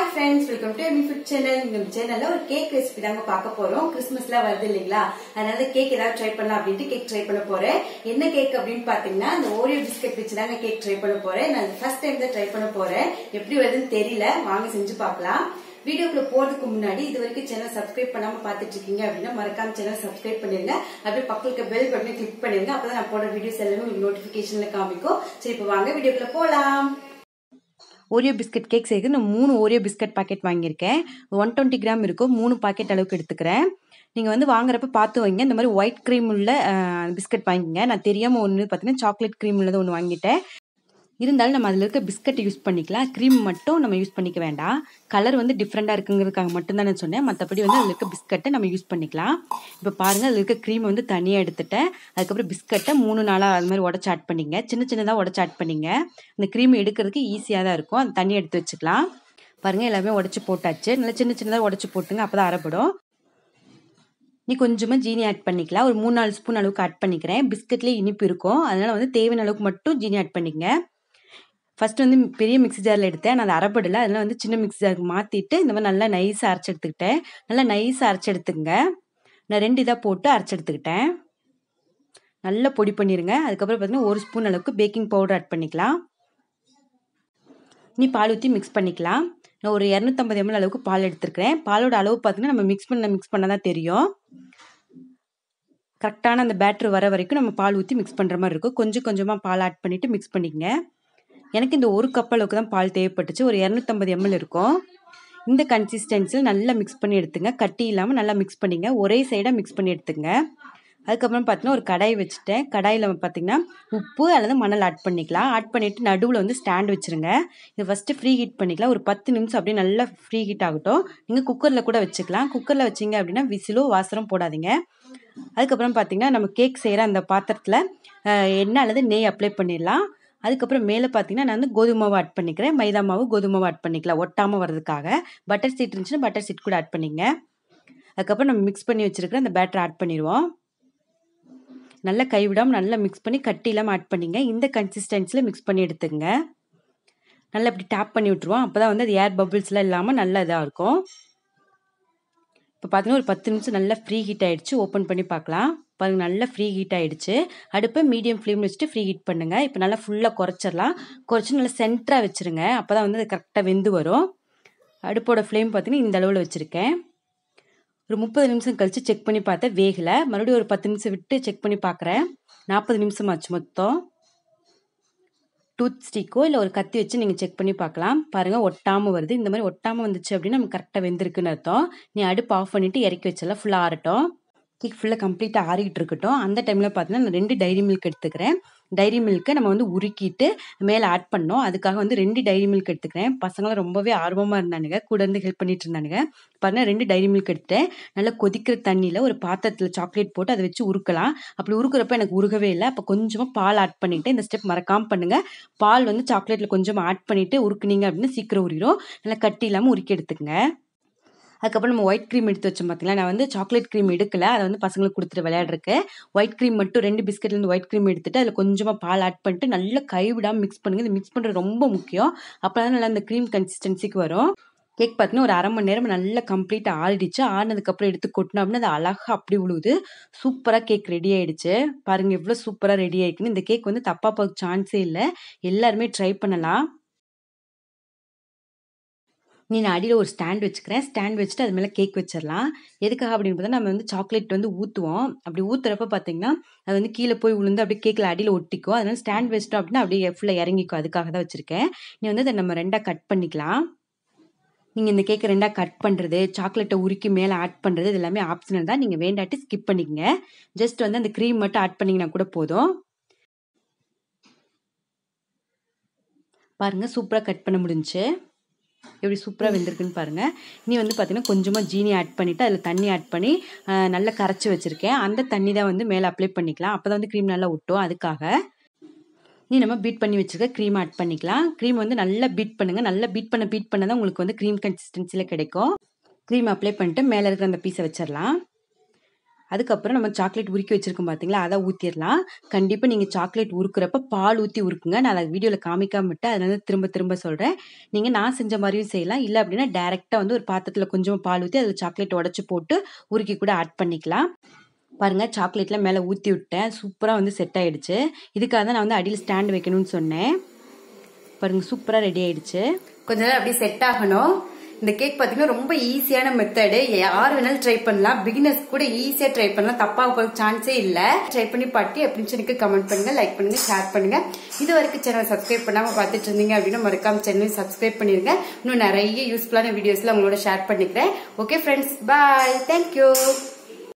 friends welcome to Amy food channel இந்த சேனல்ல ஒரு கேக் ரெசிபி தாங்க பார்க்க போறோம் கிறிஸ்மஸ்லாம் வருது இல்லைங்களா அதனால கேக் ஏதாவது ட்ரை பண்ணலாம் அப்படின்ட்டு கேக் ட்ரை பண்ண போறேன் என்ன கேக் அப்படின்னு பாத்தீங்கன்னா இந்த ஓரியோ பிஸ்கட் வச்சு தாங்க கேக் ட்ரை பண்ண போறேன் நான் ஃபர்ஸ்ட் டைம் தான் ட்ரை பண்ண போறேன் எப்படி வருதுன்னு தெரியல வாங்க செஞ்சு பார்க்கலாம் வீடியோக்குள்ள போறதுக்கு முன்னாடி இது வரைக்கும் சேனல் சப்ஸ்கிரைப் பண்ணாம பாத்துட்டு இருக்கீங்க அப்படின்னா மறக்காம சேனல் சப்ஸ்கிரைப் பண்ணிருங்க அப்படியே பக்கத்துக்கு பெல் பட்டனை கிளிக் பண்ணிருங்க அப்பதான் நான் போடுற வீடியோஸ் எல்லாமே உங்களுக்கு நோட்டிபிகேஷன்ல காமிக்கும் சரி இப்போ வாங்க வீடியோக்குள்ள போலாம் ஓரியோ பிஸ்கட் கேக் செய்யுது நான் மூணு ஓரியோ பிஸ்கட் பாக்கெட் வாங்கியிருக்கேன் ஒன் டுவெண்ட்டி கிராம் இருக்கும் மூணு பாக்கெட் அளவுக்கு எடுத்துக்கிறேன் நீங்கள் வந்து வாங்குறப்ப பார்த்து வைங்க இந்த மாதிரி ஒயிட் க்ரீம் உள்ள பிஸ்கட் வாங்கிங்க நான் தெரியாமல் ஒன்று பார்த்தீங்கன்னா சாக்லேட் க்ரீம் உள்ளது ஒன்று வாங்கிட்டேன் இருந்தாலும் நம்ம அதில் இருக்க பிஸ்கட் யூஸ் பண்ணிக்கலாம் க்ரீம் மட்டும் நம்ம யூஸ் பண்ணிக்க வேண்டாம் கலர் வந்து டிஃப்ரெண்ட்டாக இருக்குங்கிறதுக்காக மட்டும்தான் நான் சொன்னேன் மற்றபடி வந்து அதில் இருக்க பிஸ்கட்டை நம்ம யூஸ் பண்ணிக்கலாம் இப்போ பாருங்கள் அதில் இருக்க க்ரீம் வந்து தனியாக எடுத்துட்டேன் அதுக்கப்புறம் பிஸ்கட்டை மூணு நாளாக அது மாதிரி உடச்சி ஆட் பண்ணிங்க சின்ன சின்னதாக உடச்சி ஆட் பண்ணிங்க அந்த க்ரீம் எடுக்கிறதுக்கு ஈஸியாக தான் இருக்கும் அது தண்ணி எடுத்து வச்சுக்கலாம் பாருங்கள் எல்லாமே உடச்சி போட்டாச்சு நல்லா சின்ன சின்னதாக உடச்சி போட்டுங்க அப்போ தான் அரைப்படும் நீ கொஞ்சமாக ஜீனி ஆட் பண்ணிக்கலாம் ஒரு மூணு நாலு ஸ்பூன் அளவுக்கு ஆட் பண்ணிக்கிறேன் பிஸ்கட்லேயே இனிப்பு இருக்கும் அதனால் வந்து தேவையான அளவுக்கு மட்டும் ஜீனி ஆட் பண்ணிக்கங்க ஃபஸ்ட்டு வந்து பெரிய மிக்ஸி ஜாரில் எடுத்தேன் நான் அதை அரைப்படலை அதனால் வந்து சின்ன மிக்ஸி ஜாருக்கு மாற்றிட்டு இந்த மாதிரி நல்லா நைஸாக அரைச்சி எடுத்துக்கிட்டேன் நல்லா நைஸாக அரைச்சி எடுத்துக்கங்க நான் ரெண்டு இதாக போட்டு அரைச்சி எடுத்துக்கிட்டேன் நல்லா பொடி பண்ணிடுங்க அதுக்கப்புறம் பார்த்தீங்கன்னா ஒரு ஸ்பூன் அளவுக்கு பேக்கிங் பவுடர் ஆட் பண்ணிக்கலாம் நீ பால் ஊற்றி மிக்ஸ் பண்ணிக்கலாம் நான் ஒரு இரநூத்தம்பது எம்எல் அளவுக்கு பால் எடுத்துருக்கிறேன் பாலோட அளவு பார்த்தீங்கன்னா நம்ம மிக்ஸ் பண்ண மிக்ஸ் பண்ண தான் தெரியும் கரெக்டான அந்த பேட்ரு வர வரைக்கும் நம்ம பால் ஊற்றி மிக்ஸ் பண்ணுற மாதிரி இருக்கும் கொஞ்சம் கொஞ்சமாக பால் ஆட் பண்ணிவிட்டு மிக்ஸ் பண்ணிக்கங்க எனக்கு இந்த ஒரு கப் அளவுக்கு தான் பால் தேவைப்பட்டுச்சு ஒரு இரநூத்தம்பது எம்எல் இருக்கும் இந்த கன்சிஸ்டன்சியில் நல்லா மிக்ஸ் பண்ணி எடுத்துங்க கட்டி இல்லாமல் நல்லா மிக்ஸ் பண்ணிங்க ஒரே சைடாக மிக்ஸ் பண்ணி எடுத்துங்க அதுக்கப்புறம் பார்த்தீங்கன்னா ஒரு கடாய் வச்சுட்டேன் கடாயில் பார்த்தீங்கன்னா உப்பு அல்லது மணல் ஆட் பண்ணிக்கலாம் ஆட் பண்ணிவிட்டு நடுவில் வந்து ஸ்டாண்ட் வச்சுருங்க இது ஃபஸ்ட்டு ஃப்ரீ ஹீட் பண்ணிக்கலாம் ஒரு பத்து நிமிஷம் அப்படியே நல்லா ஃப்ரீ ஹீட் ஆகட்டும் நீங்கள் குக்கரில் கூட வச்சுக்கலாம் குக்கரில் வச்சிங்க அப்படின்னா விசிலோ வாசரம் போடாதீங்க அதுக்கப்புறம் பார்த்தீங்கன்னா நம்ம கேக் செய்கிற அந்த பாத்திரத்தில் எண்ணெய் அல்லது நெய் அப்ளை பண்ணிடலாம் அதுக்கப்புறம் மேலே பார்த்தீங்கன்னா நான் வந்து கோதுமை மாவு ஆட் பண்ணிக்கிறேன் மைதா மாவு கோதுமை மாவு ஆட் பண்ணிக்கலாம் ஒட்டாமல் வர்றதுக்காக பட்டர் சீட் இருந்துச்சுன்னா பட்டர் சீட் கூட ஆட் பண்ணிங்க அதுக்கப்புறம் நம்ம மிக்ஸ் பண்ணி வச்சுருக்கிற அந்த பேட்டர் ஆட் பண்ணிடுவோம் நல்லா கைவிடாமல் நல்லா மிக்ஸ் பண்ணி கட்டி இல்லாமல் ஆட் பண்ணிங்க இந்த கன்சிஸ்டன்சியில் மிக்ஸ் பண்ணி எடுத்துங்க நல்லா இப்படி டேப் பண்ணி விட்ருவோம் அப்போ தான் வந்து அது ஏர் பபிள்ஸ்லாம் இல்லாமல் நல்ல இதாக இருக்கும் இப்போ பார்த்தீங்கன்னா ஒரு பத்து நிமிஷம் நல்லா ஃப்ரீ ஹீட் ஆகிடுச்சு ஓப்பன் பண்ணி பார்க்கலாம் பாருங்கள் நல்லா ஃப்ரீ ஹீட் ஆகிடுச்சு அடுப்பை மீடியம் ஃப்ளேம் வச்சுட்டு ஃப்ரீ ஹீட் பண்ணுங்கள் இப்போ நல்லா ஃபுல்லாக குறைச்சிடலாம் குறைச்சி நல்லா சென்டராக வச்சுருங்க அப்போ தான் வந்து அது கரெக்டாக வெந்து வரும் அடுப்போட ஃப்ளேம் பார்த்தீங்கன்னா இந்த அளவில் வச்சுருக்கேன் ஒரு முப்பது நிமிஷம் கழித்து செக் பண்ணி பார்த்தேன் வேகலை மறுபடியும் ஒரு பத்து நிமிஷம் விட்டு செக் பண்ணி பார்க்குறேன் நாற்பது நிமிஷம் ஆச்சு மொத்தம் டூத் ஸ்டிக்கோ இல்லை ஒரு கத்தி வச்சு நீங்கள் செக் பண்ணி பார்க்கலாம் பாருங்கள் ஒட்டாமல் வருது இந்த மாதிரி ஒட்டாமல் வந்துச்சு அப்படின்னா நம்ம கரெக்டாக வெந்திருக்குன்னு அர்த்தம் நீ அடுப்பு ஆஃப் பண்ணிவிட்டு இறக்கி வச்சலாம் ஃபுல்லாக ஆறட்டும் கேக் ஃபுல்லாக கம்ப்ளீட்டாக ஆறிக்கிட்டு இருக்கட்டும் அந்த டைமில் பார்த்தீங்கன்னா நான் ரெண்டு டைரி மில்க் எடுத்துக்கிறேன் டைரி மில்க்கை நம்ம வந்து உருக்கிட்டு மேலே ஆட் பண்ணோம் அதுக்காக வந்து ரெண்டு டைரி மில்க் எடுத்துக்கிறேன் பசங்களாம் ரொம்பவே ஆர்வமாக இருந்தானுங்க கூட இருந்து ஹெல்ப் பண்ணிட்டு இருந்தானுங்க பாருங்கள் ரெண்டு டைரி மில்க் எடுத்துட்டேன் நல்லா கொதிக்கிற தண்ணியில் ஒரு பாத்திரத்தில் சாக்லேட் போட்டு அதை வச்சு உருக்கலாம் அப்படி உருக்குறப்ப எனக்கு உருகவே இல்லை அப்போ கொஞ்சமாக பால் ஆட் பண்ணிவிட்டு இந்த ஸ்டெப் மறக்காமல் பண்ணுங்கள் பால் வந்து சாக்லேட்டில் கொஞ்சமாக ஆட் பண்ணிவிட்டு உருக்குனீங்க அப்படின்னு சீக்கிரம் உரிடும் நல்லா கட்டி இல்லாமல் உருக்கி எடுத்துக்கங்க அதுக்கப்புறம் நம்ம ஒயிட் க்ரீம் எடுத்து வச்சோம் பார்த்தீங்களா நான் வந்து சாக்லேட் க்ரீம் எடுக்கல அதை வந்து பசங்களுக்கு கொடுத்துட்டு விளையாடுறக்கு ஒயிட் க்ரீம் மட்டும் ரெண்டு பிஸ்கெட்லேருந்து ஒயிட் க்ரீம் எடுத்துட்டு அதில் கொஞ்சமாக பால் ஆட் பண்ணிட்டு நல்லா கைவிடாமல் மிக்ஸ் பண்ணுங்கள் இது மிக்ஸ் பண்ணுறது ரொம்ப முக்கியம் அப்போ தான் நல்லா அந்த க்ரீம் கன்சிஸ்டன்சிக்கு வரும் கேக் பார்த்தீங்கன்னா ஒரு அரை மணி நேரம் நல்லா கம்ப்ளீட்டாக ஆறிடுச்சு ஆறினதுக்கப்புறம் எடுத்து கொட்டினோம் அப்படின்னா அது அழகாக அப்படி விழுவுது சூப்பராக கேக் ரெடி ஆயிடுச்சு பாருங்கள் எவ்வளோ சூப்பராக ரெடி ஆயிடுக்குன்னு இந்த கேக் வந்து தப்பாக போக சான்ஸே இல்லை எல்லாருமே ட்ரை பண்ணலாம் நீ நான் அடியில் ஒரு ஸ்டாண்ட் வச்சுக்கிறேன் ஸ்டாண்ட் வச்சுட்டு அது மேலே கேக் வச்சிடலாம் எதுக்காக அப்படின்னு பார்த்தா நம்ம வந்து சாக்லேட் வந்து ஊற்றுவோம் அப்படி ஊற்றுறப்ப பார்த்தீங்கன்னா அது வந்து கீழே போய் விழுந்து அப்படியே கேக்கில் அடியில் ஒட்டிக்கும் அதனால ஸ்டாண்ட் வச்சிட்டோம் அப்படின்னா அப்படியே ஃபுல்லாக இறங்கிக்கும் அதுக்காக தான் வச்சுருக்கேன் நீ வந்து அதை நம்ம ரெண்டாக கட் பண்ணிக்கலாம் நீங்கள் இந்த கேக்கை ரெண்டாக கட் பண்ணுறது சாக்லேட்டை உருக்கி மேலே ஆட் பண்ணுறது இது எல்லாமே ஆப்ஷனல் தான் நீங்கள் வேண்டாட்டி ஸ்கிப் பண்ணிக்கங்க ஜஸ்ட் வந்து அந்த க்ரீம் மட்டும் ஆட் பண்ணிங்கன்னா கூட போதும் பாருங்கள் சூப்பராக கட் பண்ண முடிஞ்சு எப்படி சூப்பராக வெந்திருக்குன்னு பாருங்கள் நீ வந்து பார்த்தீங்கன்னா கொஞ்சமாக ஜீனி ஆட் பண்ணிவிட்டு அதில் தண்ணி ஆட் பண்ணி நல்லா கரைச்சி வச்சுருக்கேன் அந்த தண்ணி தான் வந்து மேலே அப்ளை பண்ணிக்கலாம் அப்போ தான் வந்து க்ரீம் நல்லா ஒட்டும் அதுக்காக நீ நம்ம பீட் பண்ணி வச்சுருக்க க்ரீம் ஆட் பண்ணிக்கலாம் க்ரீம் வந்து நல்லா பீட் பண்ணுங்கள் நல்லா பீட் பண்ண பீட் பண்ண தான் உங்களுக்கு வந்து க்ரீம் கன்சிஸ்டன்சியில் கிடைக்கும் க்ரீம் அப்ளை பண்ணிட்டு மேலே இருக்கிற அந்த பீஸை வச்சிடலாம் அதுக்கப்புறம் நம்ம சாக்லேட் உருக்கி வச்சிருக்கோம் பார்த்தீங்களா அதை ஊற்றிடலாம் கண்டிப்பாக நீங்கள் சாக்லேட் உருக்குறப்ப பால் ஊற்றி உருக்குங்க நான் அதை வீடியோவில் காமிக்காம விட்டு அதனால திரும்ப திரும்ப சொல்கிறேன் நீங்கள் நான் செஞ்ச மாதிரியும் செய்யலாம் இல்லை அப்படின்னா டேரெக்டாக வந்து ஒரு பாத்திரத்தில் கொஞ்சமாக பால் ஊற்றி அதில் சாக்லேட் உடச்சி போட்டு உருக்கி கூட ஆட் பண்ணிக்கலாம் பாருங்க சாக்லேட்லாம் மேலே ஊற்றி விட்டேன் சூப்பராக வந்து செட் ஆயிடுச்சு இதுக்காக தான் நான் வந்து அடியில் ஸ்டாண்ட் வைக்கணும்னு சொன்னேன் பாருங்க சூப்பராக ரெடி ஆயிடுச்சு கொஞ்ச நேரம் அப்படியே செட் ஆகணும் இந்த கேக் பாத்தீங்கன்னா ரொம்ப ஈஸியான மெத்தடு யார் வேணாலும் ட்ரை பண்ணலாம் பிகினர்ஸ் கூட ஈஸியா ட்ரை பண்ணலாம் தப்பா போக சான்ஸே இல்ல ட்ரை பண்ணி பாட்டி அப்படின்னு சொல்லி கமெண்ட் பண்ணுங்க லைக் பண்ணுங்க ஷேர் பண்ணுங்க இது வரைக்கும் சேனல் சப்ஸ்கிரைப் பண்ணாம பார்த்துட்டு இருந்தீங்க அப்படின்னா மறக்காம சேனல் சப்ஸ்கிரைப் பண்ணிருங்க இன்னும் நிறைய யூஸ்ஃபுல்லான வீடியோஸ்ல உங்களோட ஷேர் பண்ணிக்கிறேன் ஓகே ஃப்ரெண்ட்ஸ் பாய் தேங்க்யூ